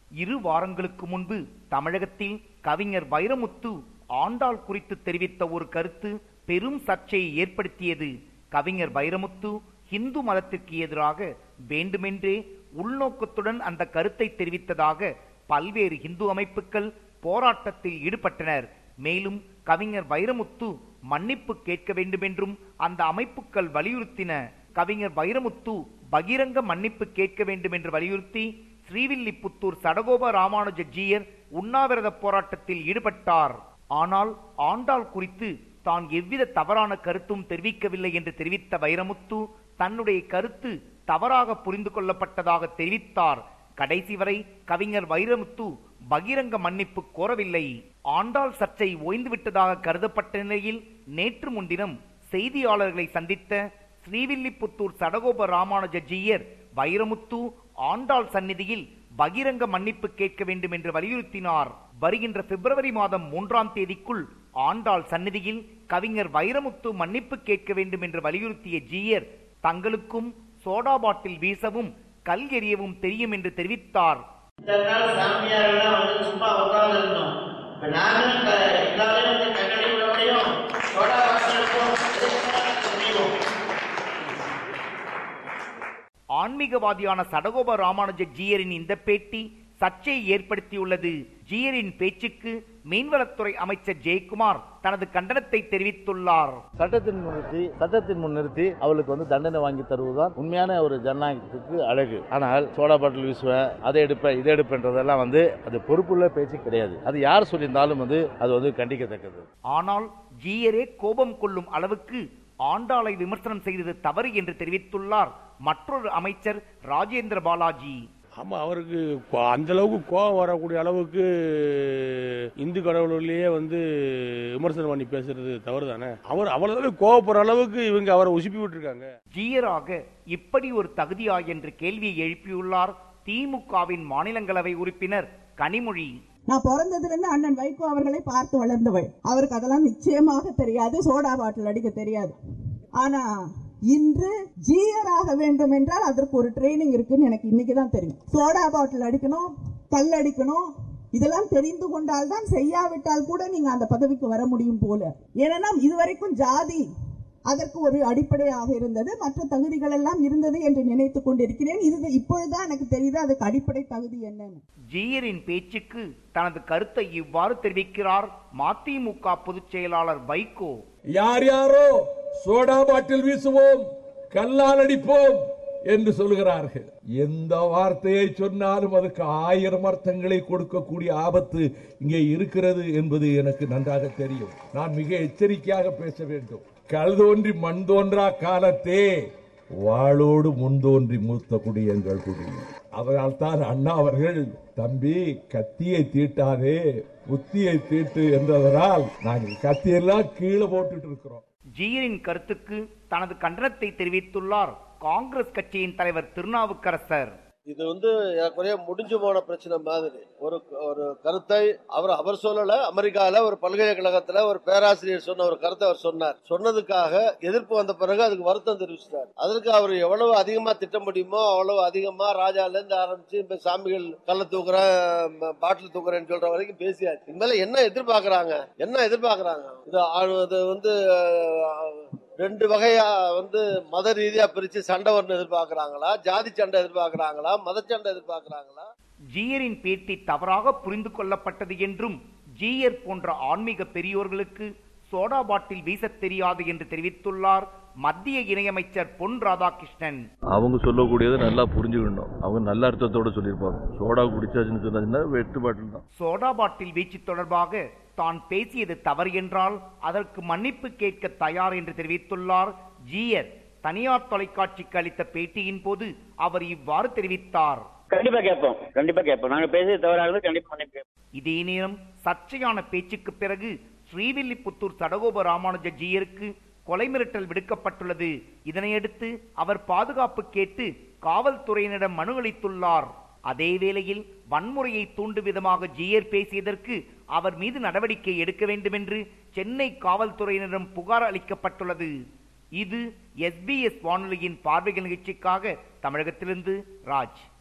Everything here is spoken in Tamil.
இரு வாரங்களுக்கு முன்பு தமிழகத்தில் கவிஞர் வைரமுத்து ஆண்டாள் குறித்து தெரிவித்த ஒரு கருத்து பெரும் சர்ச்சையை ஏற்படுத்தியது கவிஞர் வைரமுத்து இந்து மதத்திற்கு எதிராக வேண்டுமென்றே உள்நோக்கத்துடன் அந்த கருத்தை தெரிவித்ததாக பல்வேறு இந்து அமைப்புகள் போராட்டத்தில் ஈடுபட்டனர் மேலும் கவிஞர் வைரமுத்து மன்னிப்பு கேட்க வேண்டுமென்றும் அந்த அமைப்புகள் வலியுறுத்தின கவிஞர் வைரமுத்து பகிரங்க மன்னிப்பு கேட்க வேண்டும் என்று வலியுறுத்தி ஸ்ரீவில்லிபுத்தூர் சடகோப ராமானுஜ ஜீயர் உண்ணாவிரத போராட்டத்தில் ஈடுபட்டார் ஆனால் ஆண்டாள் குறித்து தான் எவ்வித தவறான கருத்தும் தெரிவிக்கவில்லை என்று தெரிவித்த வைரமுத்து தன்னுடைய கருத்து தவறாக புரிந்து கொள்ளப்பட்டதாக தெரிவித்தார் கடைசி வரை கவிஞர் வைரமுத்து பகிரங்க மன்னிப்பு கோரவில்லை ஆண்டாள் சர்ச்சை ஓய்ந்துவிட்டதாக கருதப்பட்ட நிலையில் நேற்று முன்தினம் செய்தியாளர்களை சந்தித்த ஸ்ரீவில்லிபுத்தூர் சடகோப ராமானுஜ ஜீயர் வைரமுத்து ஆண்டாள் சந்நிதியில் பகிரங்க மன்னிப்பு கேட்க வேண்டும் என்று வலியுறுத்தினார் வருகின்ற பிப்ரவரி மாதம் மூன்றாம் தேதிக்குள் ஆண்டாள் சந்நிதியில் கவிஞர் வைரமுத்து மன்னிப்பு கேட்க வேண்டும் என்று வலியுறுத்திய ஜீயர் தங்களுக்கும் சோடா பாட்டில் வீசவும் கல் எறியவும் தெரியும் என்று தெரிவித்தார் இத்தனை நாள் சாமியார் எல்லாம் வந்து சும்மா உட்கார்ந்து இருந்தோம் இப்ப நாங்களும் க- எல்லாமே வந்து கண்ணாடி விடவடையும் சோடா வாசலுக்கும் முடியும் ஆன்மீகவாதியான சடகோப ராமானுஜ ஜீயரின் இந்த பேட்டி சர்ச்சையை ஏற்படுத்தியுள்ளது ஜீயரின் பேச்சுக்கு மீன்வளத்துறை அமைச்சர் ஜெயக்குமார் தனது கண்டனத்தை தெரிவித்துள்ளார் சட்டத்தின் முன் நிறுத்தி சட்டத்தின் முன் நிறுத்தி அவளுக்கு வந்து தண்டனை வாங்கி தருவதுதான் உண்மையான ஒரு ஜனநாயகத்துக்கு அழகு ஆனால் சோடா பாட்டில் வீசுவேன் அதை எடுப்பேன் இதை எடுப்பேன்றதெல்லாம் வந்து அது பொறுப்புள்ள பேச்சு கிடையாது அது யார் சொல்லியிருந்தாலும் வந்து அது வந்து கண்டிக்கத்தக்கது ஆனால் ஜீயரே கோபம் கொள்ளும் அளவுக்கு ஆண்டாளை விமர்சனம் செய்தது தவறு என்று தெரிவித்துள்ளார் மற்றொரு அமைச்சர் ராஜேந்திர பாலாஜி ஆமா அவருக்கு கோ- அந்த அளவுக்கு கோபம் வரக்கூடிய அளவுக்கு இந்து கடவுள்லயே வந்து விமர்சனம் பண்ணி பேசுறது தவறு தானே அவர் அவ்வளவு கோவப்படுற அளவுக்கு இவங்க அவரை உசுப்பி விட்டுருக்காங்க ஜீயராக இப்படி ஒரு தகுதியா என்று கேள்வியை எழுப்பியுள்ளார் திமுகவின் மாநிலங்களவை உறுப்பினர் கனிமொழி நான் பிறந்ததுல இருந்து அண்ணன் வைகோ அவர்களை பார்த்து வளர்ந்தவள் அவருக்கு அதெல்லாம் நிச்சயமாக தெரியாது சோடா பாட்டில் அடிக்க தெரியாது ஆனா இன்று ஜீயராக வேண்டும் என்றால் அதற்கு ஒரு ட்ரைனிங் இருக்குன்னு எனக்கு இன்னைக்கு தான் தெரியும் சோடா பாட்டில் அடிக்கணும் கல் அடிக்கணும் இதெல்லாம் தெரிந்து கொண்டால் தான் செய்யாவிட்டால் கூட நீங்க அந்த பதவிக்கு வர முடியும் போல ஏன்னா இதுவரைக்கும் ஜாதி அதற்கு ஒரு அடிப்படையாக இருந்தது மற்ற தகுதிகள் எல்லாம் இருந்தது என்று நினைத்துக் கொண்டிருக்கிறேன் இது இப்பொழுதுதான் எனக்கு தெரியுது அதுக்கு அடிப்படை தகுதி என்னன்னு ஜீயரின் பேச்சுக்கு தனது கருத்தை இவ்வாறு தெரிவிக்கிறார் மதிமுக பொதுச் செயலாளர் வைகோ யார் யாரோ சோடா பாட்டில் வீசுவோம் கல்லால் அடிப்போம் என்று சொல்கிறார்கள் எந்த வார்த்தையை சொன்னாலும் அதுக்கு ஆயிரம் அர்த்தங்களை கொடுக்கக்கூடிய ஆபத்து இங்கே இருக்கிறது என்பது எனக்கு நன்றாக தெரியும் நான் மிக எச்சரிக்கையாக பேச வேண்டும் கல் தோன்றி மண் தோன்றா காலத்தே வாளோடு முன் தோன்றி மூத்த குடி எங்கள் குடி அதனால் தான் அண்ணா அவர்கள் தம்பி கத்தியை தீட்டாதே புத்தியை தீட்டு என்றதனால் நாங்கள் கத்தியெல்லாம் கீழே போட்டுட்டு இருக்கிறோம் ஜீயரின் கருத்துக்கு தனது கண்டனத்தை தெரிவித்துள்ளார் காங்கிரஸ் கட்சியின் தலைவர் திருநாவுக்கரசர் இது வந்து ஏறக்குறைய முடிஞ்சு போன பிரச்சனை மாதிரி ஒரு ஒரு கருத்தை அவர் அவர் சொல்லல அமெரிக்கால ஒரு பல்கலைக்கழகத்துல ஒரு பேராசிரியர் சொன்ன ஒரு கருத்தை அவர் சொன்னார் சொன்னதுக்காக எதிர்ப்பு வந்த பிறகு அதுக்கு வருத்தம் தெரிவிச்சிட்டார் அதற்கு அவர் எவ்வளவு அதிகமா திட்ட முடியுமோ அவ்வளவு அதிகமா ராஜால இருந்து ஆரம்பிச்சு இப்ப சாமிகள் கள்ள தூக்குறேன் பாட்டில் தூக்குறேன்னு சொல்ற வரைக்கும் பேசியாச்சு இனிமேல என்ன எதிர்பார்க்கறாங்க என்ன எதிர்பார்க்கறாங்க இது ஆ- இது வந்து அஹ், ரெண்டு வகையா வந்து மத ரீதியா பிரிச்சு சண்டை வரணும் எதிர்பார்க்கறாங்களா ஜாதி சண்டை எதிர்பார்க்கறாங்களா மத சண்டை எதிர்பார்க்கறாங்களா ஜீயரின் பேட்டி தவறாக புரிந்து கொள்ளப்பட்டது என்றும் ஜீயர் போன்ற ஆன்மீக பெரியோர்களுக்கு சோடா பாட்டில் வீசத் தெரியாது என்று தெரிவித்துள்ளார் மத்திய இணையமைச்சர் பொன் ராதாகிருஷ்ணன் அவங்க சொல்லக்கூடியதை நல்லா புரிஞ்சுக்கணும் அவங்க நல்ல அர்த்தத்தோட சொல்லியிருப்பாங்க சோடா குடிச்சாச்சுன்னு சொன்னாச்சுன்னா வெட்டு பாட்டில் தான் சோடா பாட்டில் வீச்சு தொடர்பாக தான் பேசியது தவறு என்றால் அதற்கு மன்னிப்பு கேட்க தயார் என்று தெரிவித்துள்ளார் ஜீயர் தனியார் தொலைக்காட்சிக்கு அளித்த பேட்டியின் போது அவர் இவ்வாறு தெரிவித்தார் கண்டிப்பா கேட்போம் கண்டிப்பா கேட்போம் நாங்க பேசியது தவறாக கண்டிப்பா மன்னிப்பு கேட்போம் இதே நேரம் சர்ச்சையான பேச்சுக்கு பிறகு ஸ்ரீவில்லிபுத்தூர் சடகோப ராமானுஜ ஜீயருக்கு கொலை மிரட்டல் விடுக்கப்பட்டுள்ளது இதனையடுத்து அவர் பாதுகாப்பு கேட்டு காவல்துறையினரிடம் மனு அளித்துள்ளார் அதே வேளையில் வன்முறையை தூண்டும் விதமாக ஜீயர் பேசியதற்கு அவர் மீது நடவடிக்கை எடுக்க வேண்டும் என்று சென்னை காவல்துறையினரிடம் புகார் அளிக்கப்பட்டுள்ளது இது எஸ்பிஎஸ் வானொலியின் பார்வைகள் நிகழ்ச்சிக்காக தமிழகத்திலிருந்து ராஜ்